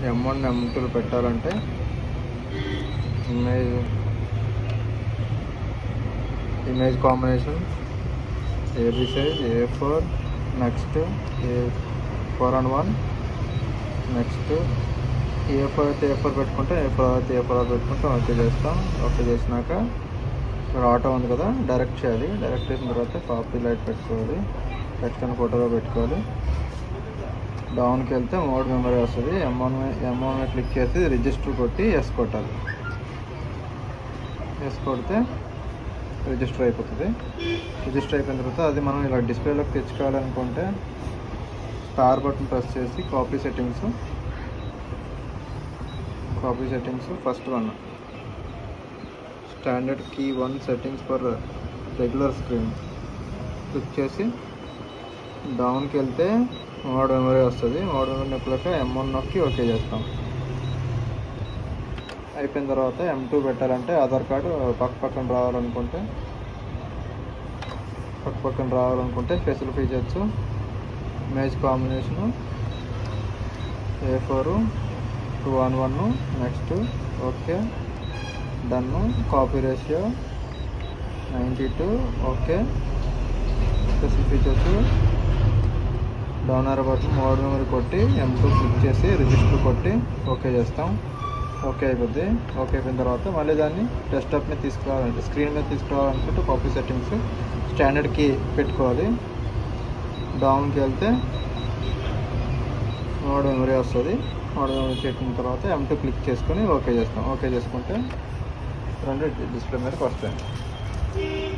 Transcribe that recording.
ఎం one M టూలు పెట్టాలంటే image image combination AB size A four next A four and one next A four అయితే A four పెట్టుకుంటే A four అయితే A four పెట్టుకుంటే okay చేస్తాం okay చేసినాక ఇక్కడ ఆటో ఉంది కదా డైరెక్ట్ చేయాలి డైరెక్ట్ చేసిన తర్వాత కాపీ లైట్ పెట్టుకోవాలి టెక్స్ట్ అని ఫోటోలో పెట్టుకోవాలి డౌన్కి వెళ్తే మోడ్ మెమరీ వస్తుంది ఎమ్ఓన్ ఎమ్ఓన్ క్లిక్ చేసి రిజిస్టర్ కొట్టి ఎస్ కొట్టాలి ఎస్ కొడితే రిజిస్టర్ అయిపోతుంది రిజిస్టర్ అయిపోయిన తర్వాత అది మనం ఇలా డిస్ప్లేలోకి తెచ్చుకోవాలనుకుంటే స్టార్ బటన్ ప్రెస్ చేసి copy settings copy settings first one standard key one settings for regular screen click చేసి డౌన్కి వెళ్తే మోడ్ మెమరీ వస్తుంది మోడ్ మెమరీ నొక్కలేక ఎం వన్ నొక్కి ఓకే చేస్తాం అయిపోయిన తర్వాత ఎం టూ పెట్టాలంటే ఆధార్ కార్డు పక్క పక్కన రావాలనుకుంటే పక్క పక్కన రావాలనుకుంటే special features image combination A four two one one next okay done copy ratio ninety two okay special features down or button mode memory కొట్టి ఎం టూ క్లిక్ చేసి రిజిస్టర్ కొట్టి ఓకే చేస్తాం ఓకే అయిపోద్ది ఓకే అయిపోయిన తర్వాత మళ్ళీ దాన్ని డెస్క్టాప్ని తీసుకురావాలంటే స్క్రీన్ మీద తీసుకురావాలనుకుంటే కాపీ సెట్టింగ్స్ స్టాండర్డ్ కీ పెట్టుకోవాలి డౌన్కి వెళ్తే మోడ్ మెమరీ వస్తుంది మోడ్ మెమరీ చేసిన తర్వాత ఎం టూ క్లిక్ చేసుకొని ఓకే చేస్తాం ఓకే చేసుకుంటే రెండు డిస్ప్లే మీదకి వస్తాయి